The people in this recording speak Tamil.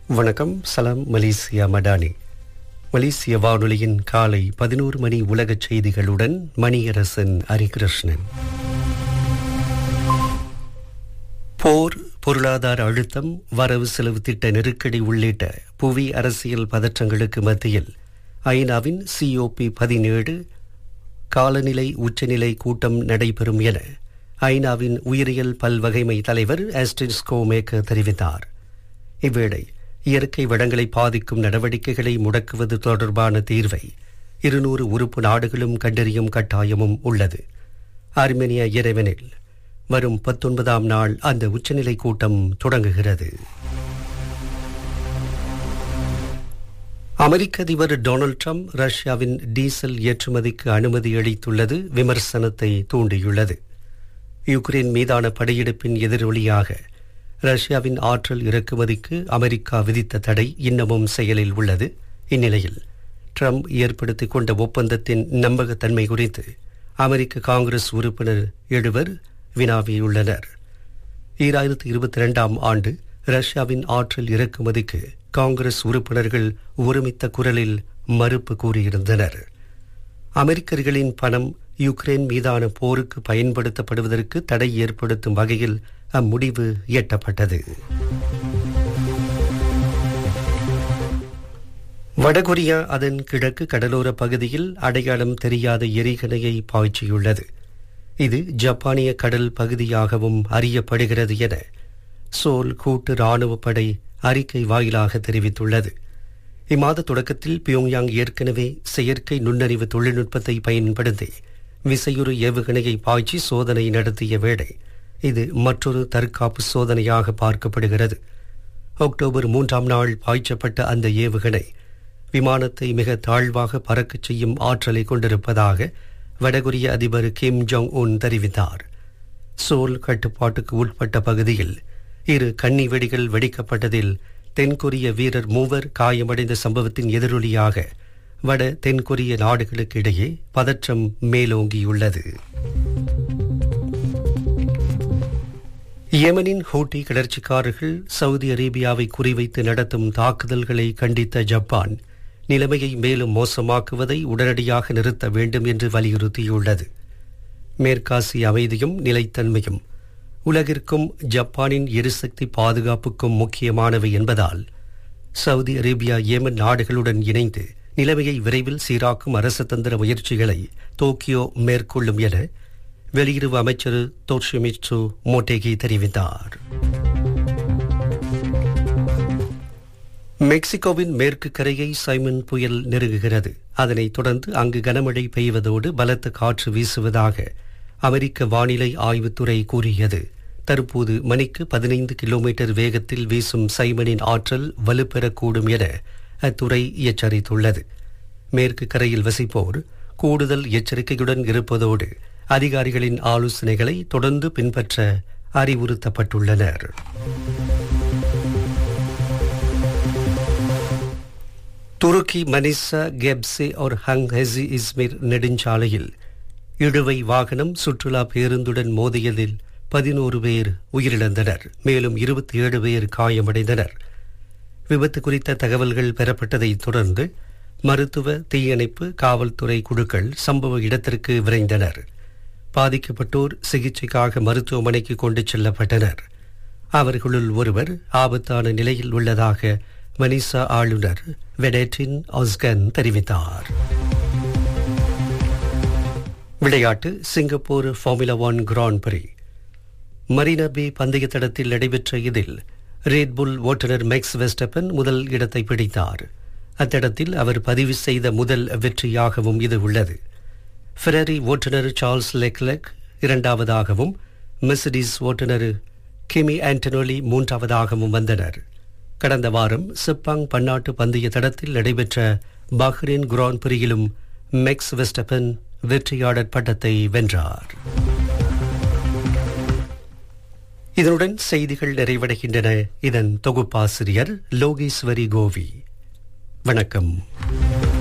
வணக்கம் சலாம் மலேசியா மடானி மலேசிய வானொலியின் காலை பதினோரு மணி உலகச் செய்திகளுடன் மணியரசன் ஹரிகிருஷ்ணன் போர் பொருளாதார அழுத்தம் வரவு செலவு திட்ட நெருக்கடி உள்ளிட்ட புவி அரசியல் பதற்றங்களுக்கு மத்தியில் ஐநாவின் சிஓபி பதினேழு காலநிலை உச்சநிலை கூட்டம் நடைபெறும் என ஐநாவின் உயிரியல் பல்வகைமை தலைவர் ஆஸ்டின் ஸ்கோமேக்கர் தெரிவித்தார் இவ்வேளை இயற்கை வளங்களை பாதிக்கும் நடவடிக்கைகளை முடக்குவது தொடர்பான தீர்வை இருநூறு உறுப்பு நாடுகளும் கண்டறியும் கட்டாயமும் உள்ளது ஆர்மேனியா இறைவனில் வரும் பத்தொன்பதாம் நாள் அந்த உச்சநிலை கூட்டம் தொடங்குகிறது அமெரிக்க அதிபர் டொனால்ட் ட்ரம்ப் ரஷ்யாவின் டீசல் ஏற்றுமதிக்கு அனுமதி அளித்துள்ளது விமர்சனத்தை தூண்டியுள்ளது யுக்ரைன் மீதான படையெடுப்பின் எதிரொலியாக ரஷ்யாவின் ஆற்றல் இறக்குமதிக்கு அமெரிக்கா விதித்த தடை இன்னமும் செயலில் உள்ளது இந்நிலையில் ட்ரம்ப் ஏற்படுத்திக் கொண்ட ஒப்பந்தத்தின் நம்பகத்தன்மை குறித்து அமெரிக்க காங்கிரஸ் உறுப்பினர் எழுவர் வினாவியுள்ளனர் ஈராயிரத்தி இருபத்தி இரண்டாம் ஆண்டு ரஷ்யாவின் ஆற்றல் இறக்குமதிக்கு காங்கிரஸ் உறுப்பினர்கள் ஒருமித்த குரலில் மறுப்பு கூறியிருந்தனர் அமெரிக்கர்களின் பணம் யுக்ரைன் மீதான போருக்கு பயன்படுத்தப்படுவதற்கு தடை ஏற்படுத்தும் வகையில் அம்முடிவு எட்டப்பட்டது வடகொரியா அதன் கிழக்கு கடலோர பகுதியில் அடையாளம் தெரியாத எரிகணையை பாய்ச்சியுள்ளது இது ஜப்பானிய கடல் பகுதியாகவும் அறியப்படுகிறது என சோல் கூட்டு ராணுவ படை அறிக்கை வாயிலாக தெரிவித்துள்ளது இம்மாத தொடக்கத்தில் பியோங்யாங் ஏற்கனவே செயற்கை நுண்ணறிவு தொழில்நுட்பத்தை பயன்படுத்தி விசையுறு ஏவுகணையை பாய்ச்சி சோதனை நடத்திய வேளை இது மற்றொரு தற்காப்பு சோதனையாக பார்க்கப்படுகிறது அக்டோபர் மூன்றாம் நாள் பாய்ச்சப்பட்ட அந்த ஏவுகணை விமானத்தை மிக தாழ்வாக பறக்கச் செய்யும் ஆற்றலை கொண்டிருப்பதாக வடகொரிய அதிபர் கிம் ஜோங் உன் தெரிவித்தார் சோல் கட்டுப்பாட்டுக்கு உட்பட்ட பகுதியில் இரு கன்னி வெடிகள் வெடிக்கப்பட்டதில் தென்கொரிய வீரர் மூவர் காயமடைந்த சம்பவத்தின் எதிரொலியாக வட தென்கொரிய நாடுகளுக்கு இடையே பதற்றம் மேலோங்கியுள்ளது யெமனின் ஹூட்டி கிளர்ச்சிக்காரர்கள் சவுதி அரேபியாவை குறிவைத்து நடத்தும் தாக்குதல்களை கண்டித்த ஜப்பான் நிலைமையை மேலும் மோசமாக்குவதை உடனடியாக நிறுத்த வேண்டும் என்று வலியுறுத்தியுள்ளது மேற்காசிய அமைதியும் நிலைத்தன்மையும் உலகிற்கும் ஜப்பானின் எரிசக்தி பாதுகாப்புக்கும் முக்கியமானவை என்பதால் சவுதி அரேபியா ஏமன் நாடுகளுடன் இணைந்து நிலைமையை விரைவில் சீராக்கும் அரசு தந்திர முயற்சிகளை டோக்கியோ மேற்கொள்ளும் என வெளியுறவு அமைச்சர் தோஷிமிட்சு மோட்டேகி தெரிவித்தார் மெக்சிகோவின் மேற்கு கரையை சைமன் புயல் நெருங்குகிறது அதனைத் தொடர்ந்து அங்கு கனமழை பெய்வதோடு பலத்த காற்று வீசுவதாக அமெரிக்க வானிலை ஆய்வுத்துறை கூறியது தற்போது மணிக்கு பதினைந்து கிலோமீட்டர் வேகத்தில் வீசும் சைமனின் ஆற்றல் வலுப்பெறக்கூடும் என அத்துறை எச்சரித்துள்ளது மேற்கு கரையில் வசிப்போர் கூடுதல் எச்சரிக்கையுடன் இருப்பதோடு அதிகாரிகளின் ஆலோசனைகளை தொடர்ந்து பின்பற்ற அறிவுறுத்தப்பட்டுள்ளனர் துருக்கி மனிசா கெப்சே ஒரு ஹங் ஹெசி இஸ்மிர் நெடுஞ்சாலையில் இழுவை வாகனம் சுற்றுலா பேருந்துடன் மோதியதில் பதினோரு பேர் உயிரிழந்தனர் மேலும் இருபத்தி ஏழு பேர் காயமடைந்தனர் விபத்து குறித்த தகவல்கள் பெறப்பட்டதைத் தொடர்ந்து மருத்துவ தீயணைப்பு காவல்துறை குழுக்கள் சம்பவ இடத்திற்கு விரைந்தனர் பாதிக்கப்பட்டோர் சிகிச்சைக்காக மருத்துவமனைக்கு கொண்டு செல்லப்பட்டனர் அவர்களுள் ஒருவர் ஆபத்தான நிலையில் உள்ளதாக மனிசா ஆளுநர் வெடேட்டின் ஒஸ்கன் தெரிவித்தார் விளையாட்டு Singapore formula one grand prix Marina Bay பந்தய தடத்தில் நடைபெற்ற இதில் ரேட்புல் ஓட்டுநர் மேக்ஸ் வெஸ்டப்பன் முதல் இடத்தை பிடித்தார் அத்தடத்தில் அவர் பதிவு செய்த முதல் வெற்றியாகவும் இது உள்ளது ஃபெரரி ஓட்டுநர் சார்ல்ஸ் லெக்லெக் இரண்டாவதாகவும் மெர்சிடிஸ் ஓட்டுநர் கிமி ஆண்டனோலி மூன்றாவதாகவும் வந்தனர் கடந்த வாரம் சிப்பாங் பன்னாட்டு பந்தய தடத்தில் நடைபெற்ற பஹ்ரைன் குரான் பிரியிலும் மெக்ஸ் வெஸ்டப்பன் வெற்றியாளர் பட்டத்தை வென்றார் இதனுடன் செய்திகள் நிறைவடைகின்றன இதன் தொகுப்பாசிரியர் லோகேஸ்வரி கோவி வணக்கம்